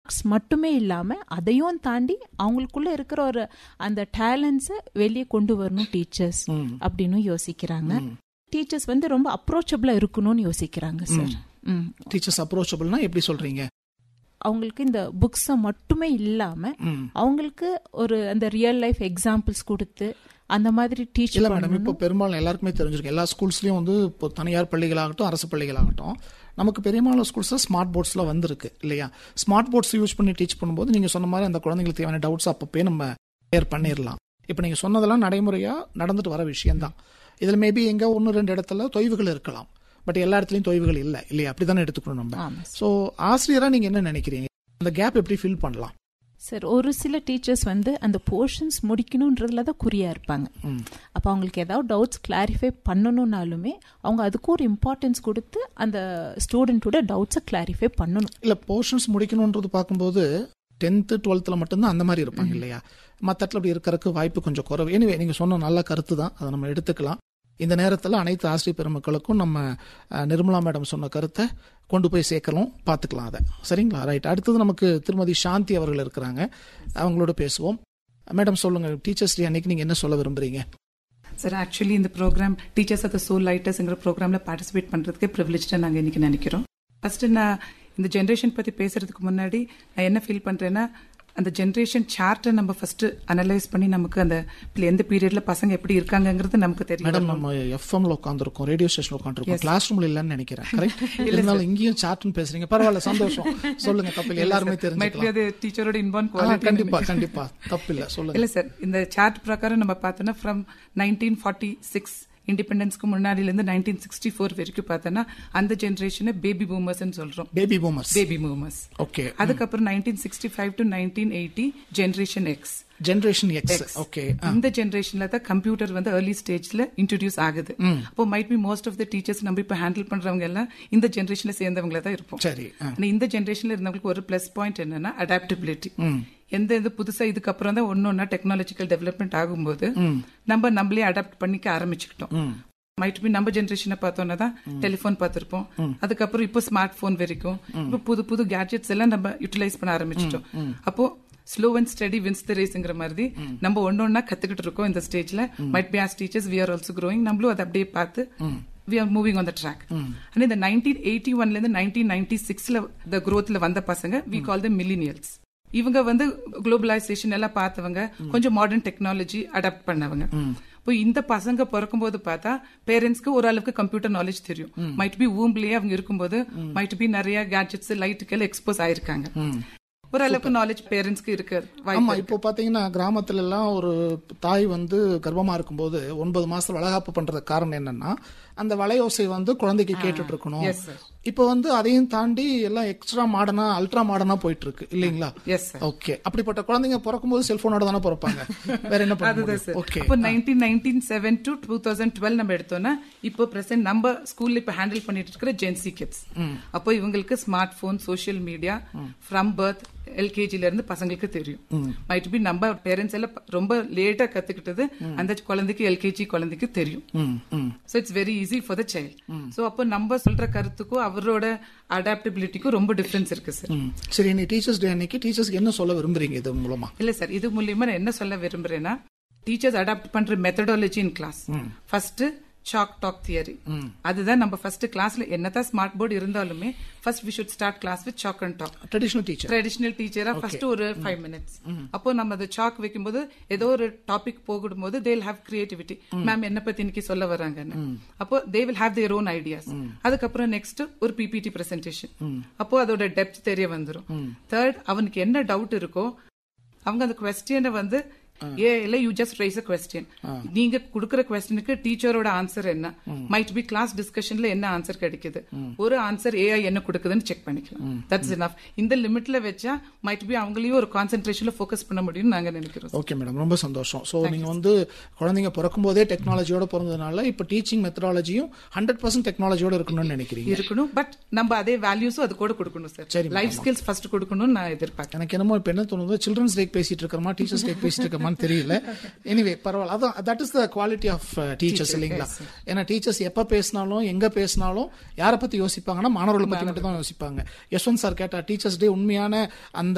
Books மட்டுமே இல்லாம அதையும் தாண்டி அவங்களுக்குள்ள இருக்கிற ஒரு அந்த டேலண்ட்ஸை வெளியே கொண்டு வரணும் டீச்சர்ஸ் அப்படின்னு யோசிக்கிறாங்க டீச்சர்ஸ் வந்து ரொம்ப அப்ரோச்சபிளா இருக்கணும்னு யோசிக்கிறாங்க சார் ம் டீச்சர்ஸ் அப்ரோச்சபிள்னா எப்படி சொல்றீங்க அவங்களுக்கு இந்த புக்ஸை மட்டுமே இல்லாம ம். அவங்களுக்கு ஒரு அந்த ரியல் லைஃப் எக்ஸாம்பிள்ஸ் கொடுத்து அந்த மாதிரி டீச் இல்ல மேடம் இப்போ பெரும்பாலும் எல்லாருக்குமே தெரிஞ்சிருக்கு எல்லா ஸ்கூல்ஸ்லயும் வந்து இப்போ தனியார் பள்ளிகளாகட்டும் அரசு பள்ளிகளாகட்டும் நமக்கு பெரும்பாலும் ஸ்கூல்ஸ்ல ஸ்மார்ட் போர்ட்ஸ்லாம் வந்திருக்கு இல்லையா ஸ்மார்ட் போர்ட்ஸ் யூஸ் பண்ணி டீச் பண்ணும்போது நீங்க சொன்ன மாதிரி அந்த குழந்தைங்களுக்கு தேவையான டவுட்ஸ் அப்பப்பே நம்ம கிளியர் பண்ணிடலாம் இப்போ நீங்க சொன்னதெல்லாம் நடைமுறையா நடந்துட்டு வர விஷயம்தான் இதுல மேபி எங்க ஒன்று ரெண்டு இடத்துல தொய்வுகள் இருக்கலாம் பட் எல்லா இடத்துலயும் தொய்வுகள் இல்லை இல்லையா அப்படிதானே எடுத்துக்கணும் நம்ம ஆமா ஸோ ஆசிரியரா நீங்க என்ன நினைக்கிறீங்க அந்த கேப் எப்படி ஃபில் பண்ணலாம் சார் ஒரு சில டீச்சர்ஸ் வந்து அந்த போர்ஷன்ஸ் முடிக்கணுன்றதுல தான் குறியா இருப்பாங்க ம். அப்போ அவங்களுக்கு ஏதாவது டவுட்ஸ் கிளாரிஃபை பண்ணணும்னாலுமே அவங்க அதுக்கு ஒரு இம்பார்ட்டன்ஸ் கொடுத்து அந்த ஸ்டூடெண்ட்டோட டவுட்ஸை கிளாரிஃபை பண்ணணும் இல்ல போர்ஷன்ஸ் முடிக்கணுன்றது பார்க்கும்போது டென்த்து டுவெல்த்தில் மட்டும்தான் அந்த மாதிரி இருப்பாங்க இல்லையா மற்றத்தில் அப்படி இருக்கிறதுக்கு வாய்ப்பு கொஞ்சம் குறைவு எனிவே நீங்கள் சொன்ன நல்ல கருத்து தான் அதை நம்ம எடுத்துக்கலாம் இந்த நேரத்தில் அனைத்து ஆசிரியர் பெருமக்களுக்கும் நம்ம அஹ், நிர்மலா மேடம் சொன்ன கருத்தை கொண்டு போய் சேர்க்கலாம் பார்த்துக்கலாம் அதை சரிங்களா ரைட் அடுத்தது நமக்கு திருமதி சாந்தி அவர்கள் இருக்கிறாங்க அவங்களோட பேசுவோம் மேடம் சொல்லுங்க டீச்சர்ஸ் டே அன்னைக்கு நீங்க என்ன சொல்ல விரும்புறீங்க சார் ஆக்சுவலி இந்த program teachers of the soul லைட்டர்ஸ்ங்கிற ப்ரோக்ராம்ல பார்ட்டிசிபேட் பண்றதுக்கு ப்ரிவிலேஜ்டா நாங்க இன்னைக்கு நினைக்கிறோம் ஃபர்ஸ்ட் நான் இந்த ஜென்ரேஷன் பத்தி பேசுறதுக்கு முன்னாடி நான் என்ன ஃபீல் பண்றேன்னா அந்த ஜென்ரேஷன் சார்ட்டை நம்ம ஃபர்ஸ்ட் அனலைஸ் பண்ணி நமக்கு அந்த எந்த பீரியட்ல பசங்க எப்படி இருக்காங்கங்கிறது நமக்கு தெரியும் மேடம் நம்ம எஃப்எம்ல உட்காந்துருக்கோம் ரேடியோ ஸ்டேஷன் உட்காந்துருக்கோம் கிளாஸ் ரூம்ல இல்லைன்னு நினைக்கிறேன் கரெக்ட் இருந்தாலும் இங்கேயும் சாட்னு பேசுறீங்க பரவாயில்ல சந்தோஷம் சொல்லுங்க தப்பில்ல எல்லாருமே மைட் தெரிஞ்சுக்கலாம் அது டீச்சரோட இன்வான் ஆ, குவாலிட்டி கண்டிப்பா கண்டிப்பா தப்பில்ல சொல்லுங்க இல்ல சார் இந்த சார்ட் பிரகாரம் நம்ம பார்த்தோம்னா ஃப்ரம் நைன்டீன் ஃபார்ட்டி சிக்ஸ் இண்டிபெண்டன்ஸ்க்கு முன்னாடில இருந்து நைன்டீன் சிக்ஸ்டி ஃபோர் வரைக்கும் பார்த்தோம்னா அந்த ஜென்ரேஷனை பேபி பூமர்ஸ் சொல்றோம் baby boomers baby boomers okay அதுக்கப்புறம் nineteen sixty five to nineteen eighty generation X generation X okay இந்த ஜென்ரேஷன்ல தான் கம்ப்யூட்டர் வந்து ஏர்லி ஸ்டேஜ்ல இன்ட்ரடியூஸ் ஆகுது அப்போ might be most of the teachers நம்ம இப்ப ஹேண்டில் பண்றவங்க எல்லாம் இந்த ஜென்ரேஷன்ல சேர்ந்தவங்கள தான் இருப்போம் சரி ஆ. ஆனா இந்த ஜென்ரேஷன்ல இருந்தவங்களுக்கு ஒரு பிளஸ் பாயிண்ட் என்னன்னா அடாப்டபிலிட்டி எந்த எந்த புதுசா இதுக்கப்புறம் தான் ஒன்னொன்னா டெக்னாலஜிக்கல் டெவலப்மெண்ட் ஆகும்போது நம்ம நம்மளே அடாப்ட் பண்ணிக்க ஆரம்பிச்சுக்கிட்டோம் மைட் பி நம்ம ஜென்ரேஷனை பார்த்தோம்னா தான் டெலிஃபோன் பார்த்திருப்போம் அதுக்கப்புறம் இப்போ ஸ்மார்ட் போன் வரைக்கும் இப்போ புது புது கேட்ஜெட்ஸ் எல்லாம் நம்ம யூட்டிலைஸ் பண்ண ஆரம்பிச்சிட்டோம் அப்போ slow and steady wins the ரேஸ்ங்கிற மாதிரி நம்ம ஒன்னொன்னா கத்துக்கிட்டு இருக்கோம் இந்த ஸ்டேஜ்ல might be as teachers we are also growing நம்மளும் அதை அப்படியே பார்த்து we are moving on the track ஆனா இந்த நைன்டீன் எயிட்டி ஒன்ல இருந்து நைன்டீன் நைன்டி சிக்ஸ்ல த growthல வந்த பசங்க வி கால் த மில்லினியல்ஸ் இவங்க வந்து குளோபலைசேஷன் எல்லாம் பார்த்தவங்க கொஞ்சம் மாடர்ன் டெக்னாலஜி அடாப்ட் பண்ணவங்க இப்போ இந்த பசங்க பிறக்கும்போது பார்த்தா பேரண்ட்ஸ்க்கு ஓரளவுக்கு கம்ப்யூட்டர் நாலேஜ் தெரியும் மைட் பி ஊம்லயே அவங்க இருக்கும்போது மைட் பி நிறைய கேட்ஜெட்ஸ் லைட்டுக்கு எக்ஸ்போஸ் ஆயிருக்காங்க ஓரளவுக்கு நாலேஜ் பேரண்ட்ஸ்க்கு இருக்கு ஆமா வாய்ப்பு இப்போ பாத்தீங்கன்னா கிராமத்துல எல்லாம் ஒரு தாய் வந்து கர்ப்பமா இருக்கும்போது ஒன்பது மாசத்துல வளகாப்பு பண்றதுக்கு காரணம் என்னன்னா அந்த வளையோசை வந்து குழந்தைக்கு கேட்டுட்டு இருக்கணும் yes, sir. இப்போ வந்து அதையும் தாண்டி எல்லாம் எக்ஸ்ட்ரா மாடர்னா அல்ட்ரா மாடர்னா போயிட்டு இருக்கு இல்லீங்களா எஸ் சார் ஓகே அப்படிப்பட்ட குழந்தைங்க பிறக்கும்போது செல்போனோட தானே பிறப்பாங்க வேற என்ன பண்ண அதுதான் சார் ஓகே அப்போ nineteen nineteen seven to two thousand twelve நம்ம எடுத்தோம்னா இப்போ பிரசன்ட் நம்ம ஸ்கூல்ல இப்ப ஹேண்டில் பண்ணிட்டு இருக்கிற ஜென்சி கிட்ஸ் அப்போ இவங்களுக்கு smart phone social media from birth எல்கேஜில இருந்து பசங்களுக்கு தெரியும் மைட் பி நம்ம பேரண்ட்ஸ் எல்லாம் ப- ரொம்ப லேட்டா கத்துக்கிட்டது அந்த குழந்தைக்கு எல்கேஜி குழந்தைக்கு தெரியும் ம் ம் so it's very easy for the child so அப்போ நம்ம சொல்ற கருத்துக்கும் அவரோட அடாப்டபிலிட்டிக்கும் ரொம்ப டிஃபரன்ஸ் இருக்கு சார் ம். சரி நீ டீச்சர்ஸ் டே அன்னைக்கு டீச்சர்ஸ்க்கு என்ன சொல்ல விரும்புறீங்க இது மூலமா இல்ல சார் இது மூலியமா நான் என்ன சொல்ல விரும்புறேன்னா டீச்சர்ஸ் அடாப்ட் பண்ற methodology in class first chalk talk theory அதுதான் நம்ம ஃபர்ஸ்ட் கிளாஸ்ல என்னதான் ஸ்மார்ட் போர்டு இருந்தாலுமே first we should start class with chalk and talk traditional teacher traditional டீச்சரா ஃபர்ஸ்ட் ஒரு ஃபைவ் மினிட்ஸ் அப்போ நம்ம அந்த சாக் வைக்கும்போது ஏதோ ஒரு டாபிக் போகும்போது they will have creativity ma'am என்ன பத்தி இன்னைக்கு சொல்ல வராங்கன்னு அப்போ they will have their own ideas அதுக்கப்புறம் நெக்ஸ்ட் ஒரு பிபிடி பிரசன்டேஷன் அப்போ அதோட டெப்த் தெரிய வந்துரும் தேர்ட் அவனுக்கு என்ன டவுட் இருக்கோ அவங்க அந்த கொஸ்டினை வந்து ஏ இல்ல you just raise a question நீங்க குடுக்கிற கொஸ்டினுக்கு டீச்சரோட ஆன்சர் என்ன மைட் பி கிளாஸ் டிஸ்கஷன்ல என்ன ஆன்சர் கிடைக்குது ஒரு ஆன்சர் ஏஐ என்ன கொடுக்குதுன்னு செக் பண்ணிக்கலாம் தட்ஸ் இனஃப் இந்த லிமிட்ல வச்சா மைட் பி அவங்களையும் ஒரு கான்சென்ட்ரேஷன்ல ஃபோக்கஸ் பண்ண முடியும்னு நாங்க நினைக்கிறோம் ஓகே மேடம் ரொம்ப சந்தோஷம் ஸோ நீங்க வந்து குழந்தைங்க பிறக்கும் போதே டெக்னாலஜியோட பிறந்ததுனால இப்போ டீச்சிங் மெத்தடாலஜியும் ஹண்ட்ரட் பர்சன்ட் டெக்னாலஜியோட இருக்கணும்னு நினைக்கிறீங்க இருக்கணும் பட் நம்ம அதே வேல்யூஸும் அது கூட கொடுக்கணும் சார் சரி, லைஃப் ஸ்கில்ஸ் ஃபர்ஸ்ட் கொடுக்கணும்னு நான் எதிர்பார்க்கிறேன் எனக்கு என்னமோ இப்போ என்ன தோணுது சில்ட்ரன்ஸ் டேக் பேசிட்டு இருக்கிறமா டீச்சர்ஸ் டேக் பேசிட்டு இருக்கமான்னு தெரியல எனிவே பரவாயில்ல அதான் that is the quality of teachers இல்லைங்களா ஏன்னா டீச்சர்ஸ் எப்ப பேசினாலும் எங்க பேசினாலும் யாரை பத்தி யோசிப்பாங்கன்னா மாணவர்களை பத்தி மட்டும் தான் யோசிப்பாங்க யஷ்வந்த் சார் கேட்டா டீச்சர்ஸ் டே உண்மையான அந்த